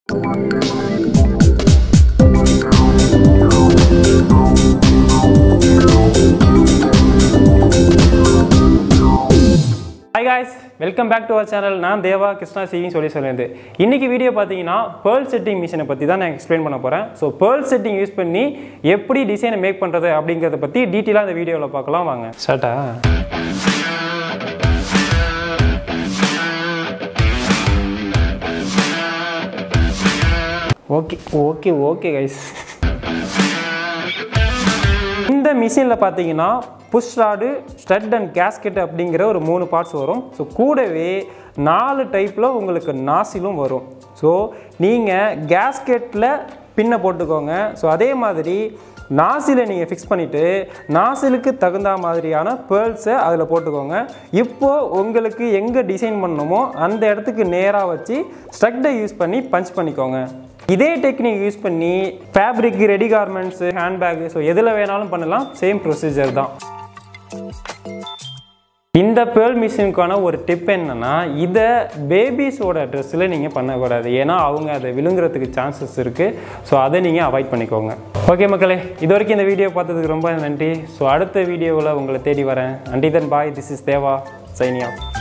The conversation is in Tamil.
hi guys welcome back to our channel நான் தேவா கிருஷ்ணா சிவிங் சொல்லி சொல்லியிருந்து இன்னைக்கு வீடியோ பார்த்தீங்கன்னா பேர்ல் செட்டிங் மிஷினை பற்றி தான் நான் எக்ஸ்பிளைன் பண்ண போகிறேன் ஸோ பேர்ல் செட்டிங் யூஸ் பண்ணி எப்படி டிசைனை மேக் பண்ணுறது அப்படிங்கிறத பற்றி டீட்டெயிலாக இந்த வீடியோவில் பார்க்கலாம் வாங்க ஸ்டார்ட்டா ஓகே ஓகே ஓகே கைஸ் இந்த மிஷினில் பார்த்தீங்கன்னா push rod stud and gasket அப்படிங்கிற ஒரு மூணு பார்ட்ஸ் வரும் ஸோ கூடவே நாலு டைப்பில் உங்களுக்கு நாசிலும் வரும் ஸோ நீங்கள் கேஸ்கெட்டில் பின்னை போட்டுக்கோங்க ஸோ அதே மாதிரி நாசிலை நீங்கள் ஃபிக்ஸ் பண்ணிவிட்டு நாசிலுக்கு தகுந்த மாதிரியான பேர்ல்ஸை அதில் போட்டுக்கோங்க இப்போது உங்களுக்கு எங்கே டிசைன் பண்ணணுமோ அந்த இடத்துக்கு நேராக வச்சு ஸ்ட்ரக்டை யூஸ் பண்ணி பஞ்ச் பண்ணிக்கோங்க இதே டெக்னிக் யூஸ் பண்ணி fabric ready garments handbag so எதில் வேணாலும் பண்ணலாம் சேம் ப்ரொசீஜர் தான் இந்த பேர்ல் மிஷினுக்கான ஒரு டிப் என்னன்னா இதை பேபிஸோட ட்ரெஸ்ஸில் நீங்கள் பண்ணக்கூடாது ஏன்னா அவங்க அதை விழுங்குறதுக்கு சான்சஸ் இருக்குது ஸோ அதை நீங்கள் அவாய்ட் பண்ணிக்கோங்க ஓகே மக்களே இது வரைக்கும் இந்த வீடியோ பார்த்ததுக்கு ரொம்ப நன்றி ஸோ அடுத்த வீடியோவில் உங்களை தேடி வரேன் அண்டி தன் பாய் திஸ் இஸ் தேவா சைனியா